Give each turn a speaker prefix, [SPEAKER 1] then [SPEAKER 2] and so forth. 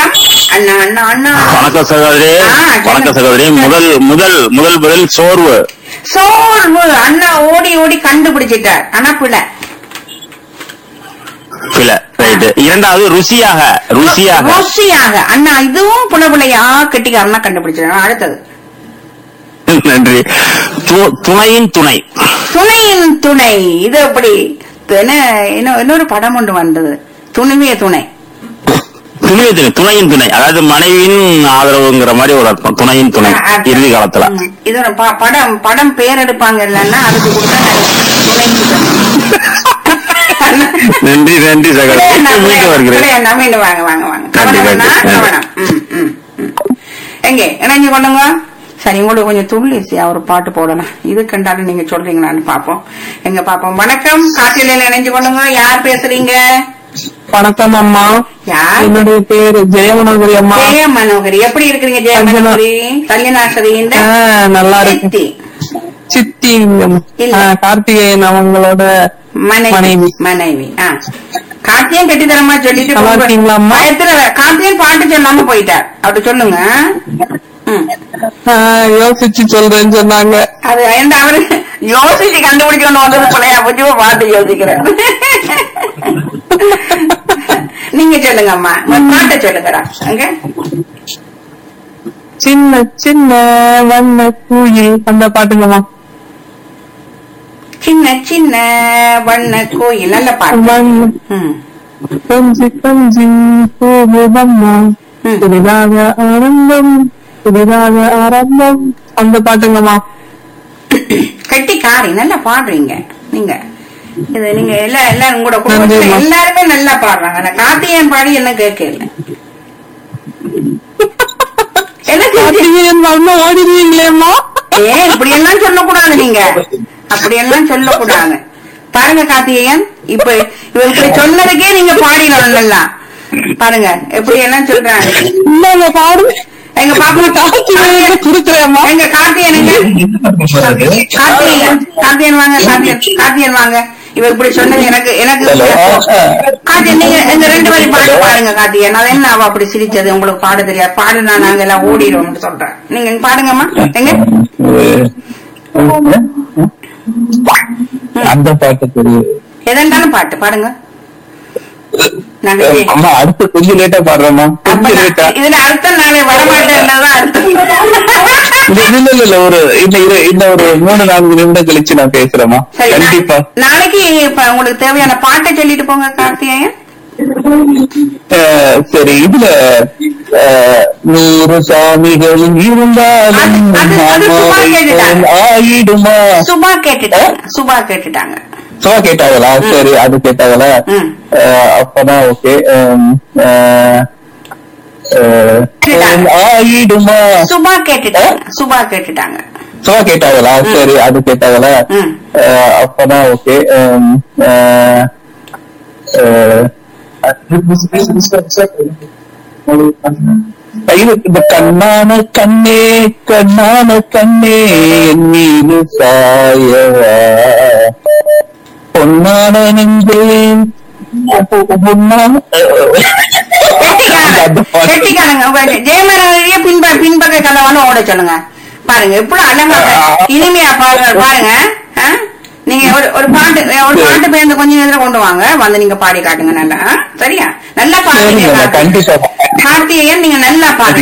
[SPEAKER 1] அண்ணா அண்ணா அண்ணா
[SPEAKER 2] வணக்கம் சகோதரி
[SPEAKER 1] ஆ, சொல்லுங்க.
[SPEAKER 2] வணக்கம் சகோதரி முதல் முதல் முதல் பதில் சோர்வு
[SPEAKER 1] சோர்வு அண்ணா ஓடி ஓடி கண்டுபிடிச்சிட்டார் ஆனா பிள்ளை
[SPEAKER 2] இல்ல ரைட் இரண்டாவது ருசியாக ருசியாக
[SPEAKER 1] ருசியாக அண்ணா இதுவும் புல புள்ளையா கெட்டிக்காரனா கண்டுபிடிச்சிட்டார் அடுத்தது
[SPEAKER 2] நன்றி து- துணையின் துணை
[SPEAKER 1] துணையின் துணை இது எப்படி என்ன இன்னொ- இன்னொரு படம் ஒன்று வந்தது துணிவிய துணை
[SPEAKER 2] துணையின் துணை துணையின் துணை அதாவது மனைவியின் ஆதரவுங்கிற மாதிரி ஒரு அர்த்தம் துணையின் துணை
[SPEAKER 1] ஆ, அது-
[SPEAKER 2] இறுதி காலத்துல
[SPEAKER 1] ம். இது ஒரு ப- படம் படம் பேர் எடுப்பாங்க இல்லன்னா அதுக்கு கொடுத்தா துணைக்கு
[SPEAKER 2] நன்றி நன்றி சகோதரி மீண்டும் வருகிறேன்
[SPEAKER 1] மீண்டும் வாங்க வாங்க வாங்க
[SPEAKER 2] நன்றி,
[SPEAKER 1] கவனம்
[SPEAKER 2] நன்றி, நன்றி.
[SPEAKER 1] கவனம் ம், ம், ம். எங்க இணைஞ்சு கொள்ளுங்க சரி உங்களுக்கு கொஞ்சம் துள்ளிசியா ஒரு பாட்டு போடலாம் இது கண்டாலும் நீங்க சொல்றீங்களான்னு பாப்போம் எங்க பாப்போம் வணக்கம் காட்டில இணைஞ்சு கொள்ளுங்க யார் பேசுறீங்க
[SPEAKER 3] வணக்கம் அம்மா
[SPEAKER 1] யார்
[SPEAKER 3] என்னுடைய பேரு ஜெயமனோகரி அம்மா
[SPEAKER 1] ஜெய மனோகரி எப்படி இருக்கிறீங்க ஜெய மனோகரி கல்யாணாசரி இந்த
[SPEAKER 3] ஆ, நல்லா இருக்கு
[SPEAKER 1] சித்தி.
[SPEAKER 3] சித்தி
[SPEAKER 1] இல்ல.
[SPEAKER 3] ஆ, கார்த்திகேயன் அவங்களோட
[SPEAKER 1] மனைவி
[SPEAKER 3] மனைவி.
[SPEAKER 1] மனைவி ஆ கார்த்தியன் கட்டித்தரமா சொல்லிட்டு
[SPEAKER 3] நல்லா இருக்கீங்களா, அம்மா?
[SPEAKER 1] பயத்துல கார்த்தியன் பாட்டு சொல்லாம போயிட்டார் அப்படி சொல்லுங்க ம்.
[SPEAKER 3] ஆ, யோசிச்சு சொல்றேன்னு சொன்னாங்க
[SPEAKER 1] அது என்ன அவரு யோசிச்சு கண்டுபிடிச்சு கொண்டு வந்தது பிள்ளையா பற்றி பாட்டு யோசிக்கிறேன் நீங்க சொல்லுங்க அம்மா உங்க பாட்டை சொல்லுங்கடா அங்க
[SPEAKER 3] சின்ன சின்ன வண்ண குயில் அந்த பாட்டுங்கம்மா
[SPEAKER 1] சின்ன சின்ன வண்ண கோயில் நல்ல பாட்டு
[SPEAKER 3] வண்ண
[SPEAKER 1] ம்.
[SPEAKER 3] கொஞ்சி கொஞ்சி போகுதம்மா
[SPEAKER 1] ம்.
[SPEAKER 3] புதிதாக ஆரம்பம் புதிதாக ஆரம்பம் அந்த பாட்டுங்கம்மா
[SPEAKER 1] கெட்டிக்காரி நல்லா பாடுறீங்க நீங்க இது நீங்க எல்லா எல்லாரும் உங்களோட குடும்பத்துல
[SPEAKER 3] நன்றிம்மா.
[SPEAKER 1] எல்லாருமே நல்லா பாடுறாங்க ஆனா கார்த்திகேயன் பாடி என்ன கேட்கல எனக்கு
[SPEAKER 3] கார்த்திகேயன் வண்ண ஓடிடுவீங்களேம்மா
[SPEAKER 1] ஏன் இப்படி எல்லாம் சொல்லக்கூடாது நீங்க அப்படி எல்லாம் சொல்லக்கூடாது பாருங்க கார்த்திகேயன் இப்ப இவ இப்படி சொன்னதுக்கே நீங்க பாடினோம் நல்லா பாருங்க எப்படி எல்லாம் சொல்றாங்க
[SPEAKER 3] இல்ல பாருங்க
[SPEAKER 1] எங்க பாப்பா
[SPEAKER 3] கார்த்திகேயன் கொடுக்குறேம்மா
[SPEAKER 1] எங்க கார்த்திகேயனுங்க கார்த்திகேயன் கார்த்திகேயன் வாங்க கார்த்திகேயன் கார்த்திகேயன் வாங்க இவ இப்படி சொன்னது எனக்கு எனக்கு கார்த்திகேயன் நீங்க இந்த ரெண்டு வரி பாட்டு பாடுங்க கார்த்திகேயன் அது என்ன அவ அப்படி சிரிச்சது உங்களுக்கு பாட தெரியாது பாடுனா நாங்க எல்லாம் ஓடிடுவோம்னு சொல்றேன் நீங்க இங்க பாடுங்கம்மா எங்க
[SPEAKER 4] அந்த பாட்டு தெரியும்
[SPEAKER 1] எதெண்டாலும் பாட்டு பாடுங்க நாங்க சரி.
[SPEAKER 4] அம்மா அடுத்து கொஞ்சம் லேட்டா பாடுறேம்மா
[SPEAKER 1] அப்ப
[SPEAKER 4] கொஞ்சம்
[SPEAKER 1] நான்
[SPEAKER 4] லேட்டா
[SPEAKER 1] இதுல அர்த்தம் நாளை வரமாட்டேன்னதான் அர்த்தம்
[SPEAKER 4] இல்ல இல்ல இல்ல, இல்ல ஒரு இந்த இரு- இந்த ஒரு மூணு நான்கு நிமிடம் கழிச்சு நான் பேசுறேம்மா
[SPEAKER 1] சரி நா-
[SPEAKER 4] கண்டிப்பா
[SPEAKER 1] நாளைக்கு இப்ப உங்களுக்கு தேவையான பாட்டை சொல்லிட்டு போங்க கார்த்திகேயன்
[SPEAKER 4] அஹ், சரி இதுல அஹ், நூறு சாமிகளும் இருந்தாலும்
[SPEAKER 1] அது- அது- அது சும்மா கேட்டுட்டாங்க.
[SPEAKER 4] ஆயிடுமா
[SPEAKER 1] சுபா கேட்டுட்டாங்க சுபா கேட்டுட்டாங்க
[SPEAKER 4] சும்மா கேட்டாங்களா சரி அது கேட்டாங்களா
[SPEAKER 1] ம்.
[SPEAKER 4] அஹ், அப்பதான் ஓகே
[SPEAKER 1] கேட்டுட்டாங்க.
[SPEAKER 4] ஆயிடுமா
[SPEAKER 1] சுபா கேட்டுட்டாங்க சுபா கேட்டுட்டாங்க
[SPEAKER 4] சும்மா கேட்டாங்களா சரி அது கேட்டாங்களா
[SPEAKER 1] ம்.
[SPEAKER 4] அஹ், அப்பதான் ஓகே இந்த கண்ணான கண்ணே கண்ணான கண்ணே என் மீது சாயவா பொன்னான நெஞ்சேன் பொன்னான அந்த பாட்டு.
[SPEAKER 1] கெட்டிக்காரங்க ஜெயமரவழிய பின்ப பின்பக்க கலவான ஓட சொல்லுங்க பாருங்க எப்படி அழகா இனிமையா பாருங்க பாருங்க ஆ? நீங்க ஒரு ஒரு பாட்டு ஒரு பாட்டு பேருந்து கொஞ்ச நேரத்துல கொண்டு வாங்க வந்து நீங்க பாடி காட்டுங்க நல்லா ஆ? சரியா நல்லா பாடுங்க
[SPEAKER 4] சரிங்க, நான்
[SPEAKER 1] கார்த்திகேயன்.
[SPEAKER 4] கண்டிப்பா
[SPEAKER 1] கார்த்திகேயன் நீங்க நல்லா பாடுங்க